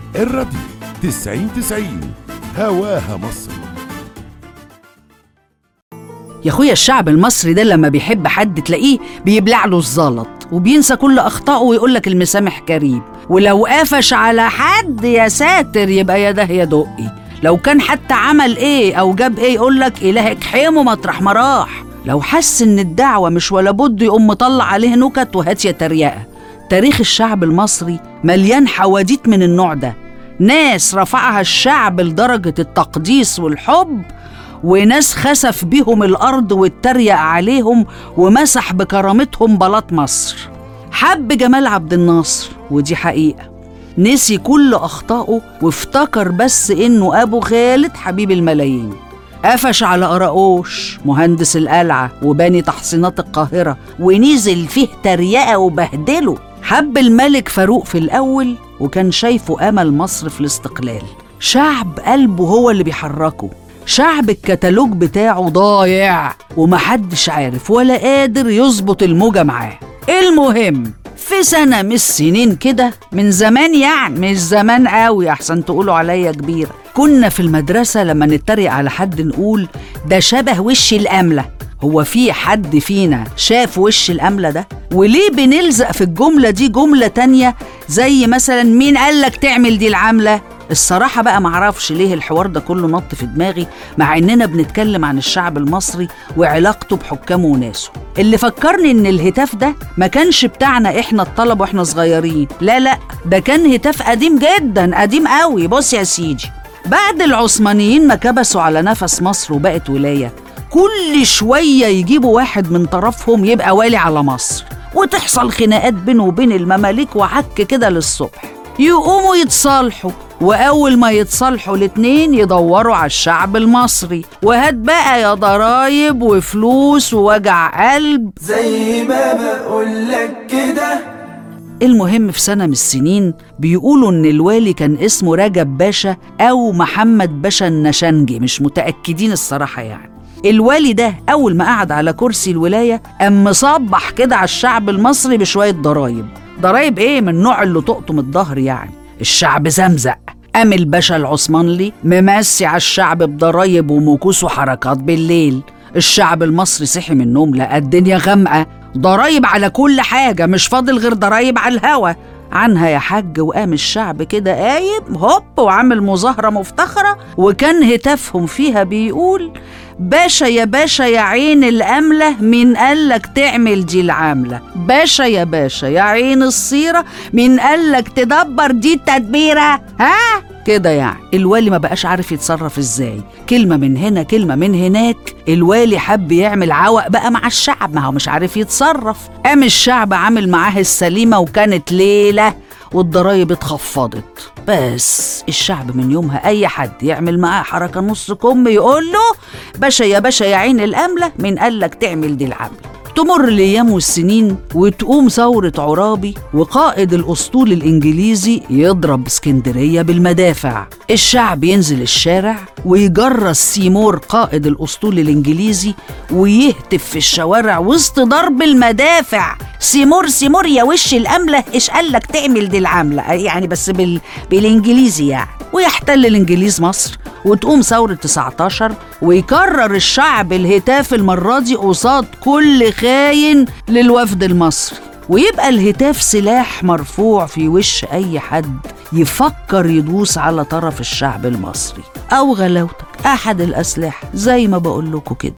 الراديو تسعين تسعين هواها مصر يا اخويا الشعب المصري ده لما بيحب حد تلاقيه بيبلع له الزلط وبينسى كل اخطائه ويقول لك المسامح كريم ولو قفش على حد يا ساتر يبقى يا ده يا دقي لو كان حتى عمل ايه او جاب ايه يقول لك الهك حيمه مطرح ما راح لو حس ان الدعوه مش ولا بد يقوم مطلع عليه نكت وهات يا تريقه تاريخ الشعب المصري مليان حواديت من النوع ده ناس رفعها الشعب لدرجه التقديس والحب وناس خسف بيهم الأرض واتريق عليهم ومسح بكرامتهم بلاط مصر حب جمال عبد الناصر ودي حقيقة نسي كل أخطائه وافتكر بس إنه أبو خالد حبيب الملايين قفش على قراقوش مهندس القلعة وباني تحصينات القاهرة ونزل فيه تريقة وبهدله حب الملك فاروق في الأول وكان شايفه أمل مصر في الاستقلال شعب قلبه هو اللي بيحركه شعب الكتالوج بتاعه ضايع ومحدش عارف ولا قادر يظبط الموجة معاه المهم في سنة من السنين كده من زمان يعني مش زمان قوي أحسن تقولوا عليا كبيرة كنا في المدرسة لما نتريق على حد نقول ده شبه وش الأملة هو في حد فينا شاف وش الأملة ده؟ وليه بنلزق في الجملة دي جملة تانية زي مثلا مين قالك تعمل دي العملة؟ الصراحة بقى معرفش ليه الحوار ده كله نط في دماغي مع إننا بنتكلم عن الشعب المصري وعلاقته بحكامه وناسه اللي فكرني إن الهتاف ده ما كانش بتاعنا إحنا الطلب وإحنا صغيرين لا لا ده كان هتاف قديم جدا قديم قوي بص يا سيدي بعد العثمانيين ما كبسوا على نفس مصر وبقت ولاية كل شوية يجيبوا واحد من طرفهم يبقى والي على مصر وتحصل خناقات بينه وبين المماليك وعك كده للصبح يقوموا يتصالحوا وأول ما يتصالحوا الاتنين يدوروا على الشعب المصري وهات بقى يا ضرايب وفلوس ووجع قلب زي ما بقولك كده المهم في سنة من السنين بيقولوا إن الوالي كان اسمه رجب باشا أو محمد باشا النشنجي مش متأكدين الصراحة يعني الوالي ده أول ما قعد على كرسي الولاية قام مصبح كده على الشعب المصري بشوية ضرايب ضرايب إيه من النوع اللي تقطم الظهر يعني الشعب زمزق قام الباشا العثمانلي ممسي على الشعب بضرايب ومكوس وحركات بالليل الشعب المصري صحي من النوم لقى الدنيا غامقة ضرايب على كل حاجة مش فاضل غير ضرايب على الهوا عنها يا حاج وقام الشعب كده قايم هوب وعامل مظاهرة مفتخرة وكان هتافهم فيها بيقول باشا يا باشا يا عين الأملة مين قالك تعمل دي العاملة باشا يا باشا يا عين الصيرة مين قالك تدبر دي التدبيرة ها كده يعني الوالي ما بقاش عارف يتصرف ازاي كلمة من هنا كلمة من هناك الوالي حب يعمل عوق بقى مع الشعب ما هو مش عارف يتصرف قام الشعب عامل معاه السليمة وكانت ليلة والضرايب اتخفضت بس الشعب من يومها اي حد يعمل معاه حركه نص كم يقول له باشا يا باشا يا عين الامله من قالك تعمل دي العمله تمر الايام والسنين وتقوم ثوره عرابي وقائد الاسطول الانجليزي يضرب اسكندريه بالمدافع الشعب ينزل الشارع ويجرس سيمور قائد الاسطول الانجليزي ويهتف في الشوارع وسط ضرب المدافع سيمور سيمور يا وش الامله ايش قالك تعمل دي العمله يعني بس بال... بالانجليزي يعني ويحتل الانجليز مصر وتقوم ثورة 19 ويكرر الشعب الهتاف المرة دي قصاد كل خاين للوفد المصري ويبقى الهتاف سلاح مرفوع في وش أي حد يفكر يدوس على طرف الشعب المصري أو غلاوتك أحد الأسلحة زي ما بقول لكم كده